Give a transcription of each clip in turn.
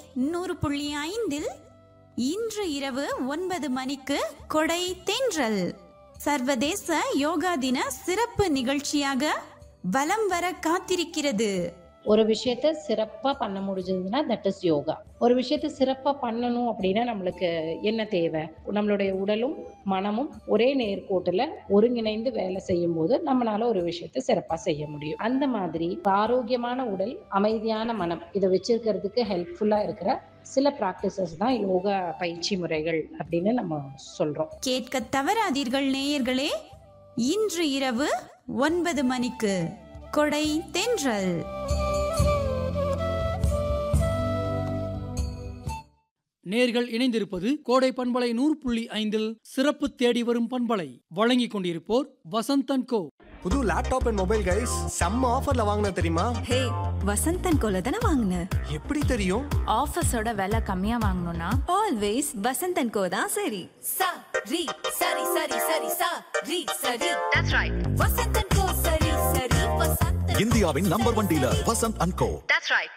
நூறு புள்ளி ஐந்தில் இன்று இரவு ஒன்பது மணிக்கு கொடை தென்றல் சர்வதேச யோகா தின சிறப்பு நிகழ்ச்சியாக வலம் வர காத்திருக்கிறது ஒரு விஷயத்த சிறப்பா பண்ண முடிஞ்சதுன்னா தட் இஸ் யோகா ஒரு விஷயத்த சிறப்பா பண்ணணும் அப்படின்னா நம்மளுக்கு என்ன தேவை நம்மளுடைய உடலும் மனமும் ஒரே நேர்கோட்டுல ஒருங்கிணைந்து வேலை செய்யும் போது நம்மளால ஒரு விஷயத்த சிறப்பா செய்ய முடியும் அந்த மாதிரி ஆரோக்கியமான உடல் அமைதியான மனம் இதை வச்சிருக்கிறதுக்கு ஹெல்ப்ஃபுல்லா இருக்கிற சில ப்ராக்டிசஸ் தான் யோகா பயிற்சி முறைகள் அப்படின்னு நம்ம சொல்றோம் கேட்க தவறாதீர்கள் நேயர்களே இன்று இரவு ஒன்பது மணிக்கு கொடை தென்றல் நேர்கள் இணைந்திருப்பது கோடை பண்பலை நூறு புள்ளி ஐந்தில் சிறப்பு தேடி வரும் பண்பலை வழங்கிக் கொண்டிருப்போர் வசந்தன் கோ புது லேப்டாப் அண்ட் மொபைல் கைஸ் செம்ம ஆஃபர்ல வாங்கின தெரியுமா ஹே வசந்தன் கோல தானே வாங்கின எப்படி தெரியும் ஆஃபீஸோட விலை கம்மியா வாங்கணும்னா ஆல்வேஸ் வசந்தன் கோ தான் சரி sa ri sari sari sari sa ri sari that's right vasantan ko sari sari vasantan இந்தியாவின் number one dealer Vasanth and co that's right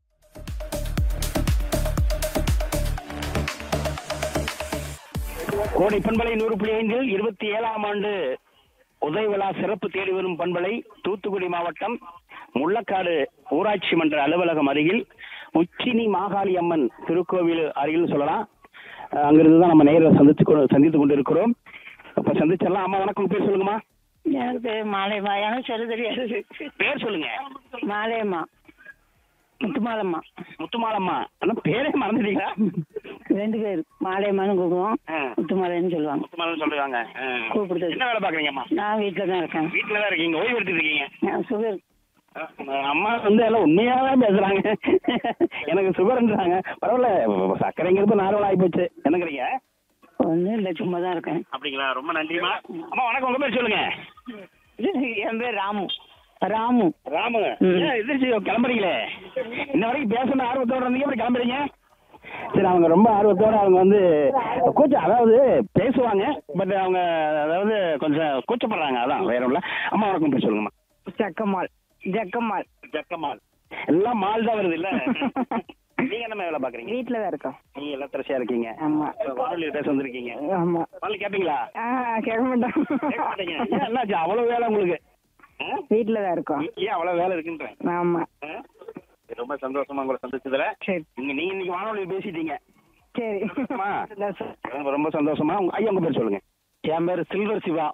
கோடை பண்பலை நூறு புள்ளி ஐந்தில் இருபத்தி ஏழாம் ஆண்டு உதய விழா சிறப்பு தேடி வரும் பண்பலை தூத்துக்குடி மாவட்டம் முள்ளக்காடு ஊராட்சி மன்ற அலுவலகம் அருகில் உச்சினி மாகாளி அம்மன் திருக்கோவில் அருகில் சொல்லலாம் அஹ் அங்கிருந்து தான் நம்ம நேரில் சந்தித்து கொ- சந்தித்துக் கொண்டிருக்கிறோம் அப்ப சந்திச்சிடலாம் அம்மா வணக்கம் உங்க பேர் சொல்லுங்கம்மா எனக்கு பேர் மாலையம்மா எனக்கு சொல்ல தெரியாது பேர் சொல்லுங்க மாலையம்மா முத்துமாலம்மா முத்துமாலம்மா ஆனா பேரே மறந்துட்டீங்களா ரெண்டு பேர் மாலையம்மான்னு கூப்பிடுவோம் ஆ. முத்துமாலைன்னு சொல்லுவாங்க முத்துமாலன்னு சொல்லுவாங்க அஹ். கூப்பிடுறது. என்ன வேலை பாக்குறீங்கம்மா நான் வீட்டில் தான் இருக்கேன் வீட்டுல தான் இருக்கீங்க ஓய்வு எடுத்துட்டு இருக்கீங்க நான் சுகர் அஹ் அம்மா வந்து எல்லாம் உண்மையாவே பேசுறாங்க எனக்கு சுகர்ன்றாங்க பரவாயில்ல சர்க்கரைங்கிறது நார்மல் ஆகி போச்சு என்னங்கிறீங்க ஒன்றும் இல்லை சும்மா தான் இருக்கேன் அப்படிங்களா ரொம்ப நன்றிமா அம்மா வணக்கம் உங்க பேர் சொல்லுங்க என் பேர் ராமு ராமு ராமு ம். ஏன் எதிர்த்து கிளம்புறீங்களே இன்ன வரைக்கும் பேசணும் ஆர்வத்தோட இருந்தீங்க அப்புறம் கிளம்புறீங்க சரி அவங்க ரொம்ப ஆர்வத்தோட அவங்க வந்து கூச்சம் அதாவது பேசுவாங்க பட் அவங்க அதாவது கொஞ்சம் கூச்சப்படுறாங்க அதான் வேற ஒண்ணுல அம்மா வணக்கம் பேர் சொல்லுங்கம்மா ஜக்கம்மாள் ஜக்கம்மாள் ஜக்கமால் எல்லாம் மால் தான் வருது இல்ல நீங்க என்ன வேலை பாக்குறீங்க வீட்டில் தான் இருக்கோம் நீங்க எல்லாம் திரசியா இருக்கீங்க ஆமா வானொலி பேச வந்திருக்கீங்க ஆமாம் வானொலி கேப்பீங்களா ஆ கேட்க மாட்டோம் கேட்க மாட்டீங்க ஏன் என்னாச்சு அவ்வளவு வேலை உங்களுக்கு ஆ? வீட்டில் தான் இருக்கோம் ஏன் அவ்வளவு வேலை இருக்குன்றேன் ஆமாம் ஆ? ரொம்ப சந்தோஷமா உங்களை சந்திச்சதுல சரி நீங்க நீங்க இன்னைக்கு வானொலி பேசிட்டீங்க சரி அம்மா. இல்லை சார். ரொம்ப- ரொம்ப சந்தோஷமா உங்க ஐயா உங்க பேர் சொல்லுங்க என் பேர் சில்வர் சிவா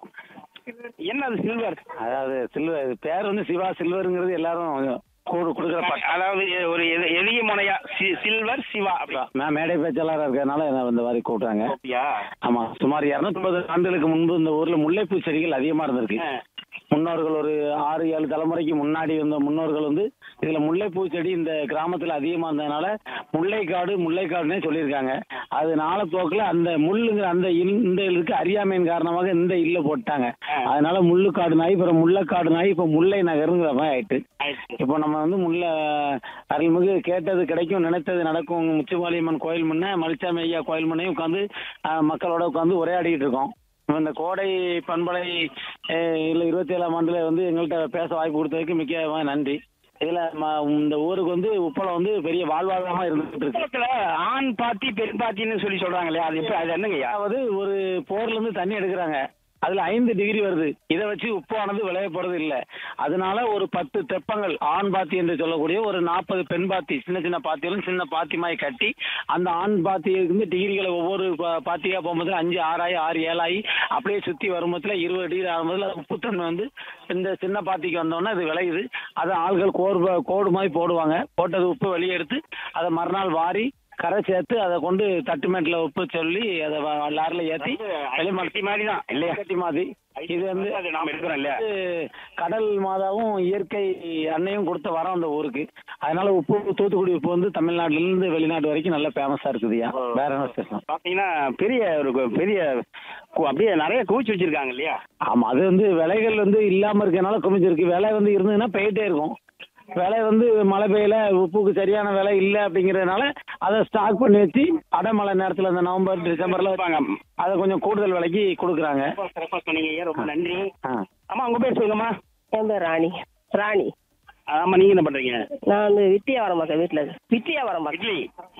என்ன அது சில்வர் அதாவது சில்வர் பேர் வந்து சிவா சில்வருங்கிறது எல்லாரும் கூடு கொடுக்குற பட்டம் அதாவது ஒரு எது- எளிய முனையா சி- சில்வர் சிவா அப்படியா நான் மேடை பேச்சாளராக இருக்கிறதுனால என்ன இந்த மாதிரி கூப்பிட்டாங்க அப்படியா ஆமா சுமார் இருநூத்தி ஆண்டுகளுக்கு முன்பு இந்த ஊர்ல முல்லைப்பூ செடிகள் அதிகமா இருந்திருக்கு ஆ. முன்னோர்கள் ஒரு ஆறு ஏழு தலைமுறைக்கு முன்னாடி வந்த முன்னோர்கள் வந்து இதுல முல்லைப்பூ செடி இந்த கிராமத்துல அதிகமா இருந்ததுனால முல்லைக்காடு முல்லைக்காடுன்னே சொல்லியிருக்காங்க அது நாளப்போக்கில் அந்த முள்ளுங்கிற அந்த இல்- இந்த இதுக்கு அறியாமையின் காரணமாக இந்த இல்ல போட்டாங்க அதனால முள்ளுக்காடு நாய் அப்புறம் முல்லைக்காடு நாய் இப்ப முல்லை நகருங்கிற மாதிரி ஆயிட்டு ஆயிடுச்சு. இப்போ நம்ம வந்து முல்லை அருள்மிகு கேட்டது கிடைக்கும் நினைத்தது நடக்கும் முச்சுமாலியம்மன் கோயில் முன்ன மலிச்சாமி ஐயா கோயில் முன்னையும் உட்காந்து மக்களோட உட்காந்து உரையாடிட்டு இருக்கோம் இப்ப இந்த கோடை பண்பலை அஹ், இல்ல இருபத்தி ஏழாம் ஆண்டுல வந்து எங்கள்கிட்ட பேச வாய்ப்பு கொடுத்ததுக்கு மிக்க நன்றி இதுல ம- இந்த ஊருக்கு வந்து உப்பளம் வந்து பெரிய வாழ்வாதாரமா இருந்துட்டு இருக்கு குளத்துல ஆண் பாத்தி பெண் பாத்தின்னு சொல்லி சொல்றாங்க இல்லையா அது எப்படி அது என்னங்கய்யா அதாவது ஒரு போர்ல இருந்து தண்ணி எடுக்கிறாங்க அதுல ஐந்து டிகிரி வருது இதை வச்சு உப்பானது விளைய போறது இல்ல அதனால ஒரு பத்து தெப்பங்கள் ஆண் பாத்தி என்று சொல்லக்கூடிய ஒரு நாற்பது பெண் பாத்தி சின்ன சின்ன பாத்திகளும் சின்ன பாத்திமாய் கட்டி அந்த ஆண் பாத்தி இருந்து டிகிரிகளை ஒவ்வொரு பா- பாத்தியா போகும்போது அஞ்சு ஆறாயி ஆறு ஏழாயி அப்படியே சுத்தி வரும்போதுல இருபது டிகிரி ஆகும்போதுல உப்புத்தன்மை வந்து இந்த சின்ன பாத்திக்கு வந்தோடனே அது விளையுது அதை ஆள்கள் கோடு கோடு மாதிரி போடுவாங்க போட்டது உப்பு வெளியே எடுத்து அதை மறுநாள் வாரி கரை சேர்த்து அதை கொண்டு தட்டுமேட்டில் உப்பு சொல்லி அதை வ- லாரில ஏற்றி வெளிமாட்டி மாதிரி தான் இல்லையா கட்டி மாதிரி இது வந்து அது நாம எடுக்கிறோம் இல்லையா இது கடல் மாதாவும் இயற்கை அன்னையும் கொடுத்த வரம் அந்த ஊருக்கு அதனால உப்பு தூத்துக்குடி உப்பு வந்து தமிழ்நாட்டுல இருந்து வெளிநாடு வரைக்கும் நல்லா ஃபேமஸா இருக்குதுயா வேற என்ன ஸ்பெஷல் பாத்தீங்கன்னா பெரிய ஒரு கு- பெரிய கு- அப்படியே நிறைய குவிச்சு வச்சிருக்காங்க இல்லையா ஆமா அது வந்து விலைகள் வந்து இல்லாம இருக்கனால குமிஞ்சிருக்கு விலை வந்து இருந்ததுன்னா போயிட்டே இருக்கும் விலை வந்து மழை பெய்யல உப்புக்கு சரியான விலை இல்லை அப்படிங்கறதுனால அதை ஸ்டாக் பண்ணி வச்சு அடைமழை நேரத்துல இந்த நவம்பர் டிசம்பர்ல வைப்பாங்க. அதை கொஞ்சம் கூடுதல் விலைக்கு கொடுக்குறாங்க ரொம்ப சிறப்பா சொன்னீங்க ஐயா, ரொம்ப நன்றி ஆ. அம்மா உங்க பேர் சொல்லுங்கம்மா என் பேர் ராணி ராணி ஆமா நீங்க என்ன பண்றீங்க நான் வந்து வித்தியாவரம் பார்க்க வீட்டில் வித்தியாவரம் பார்க்க இட்லி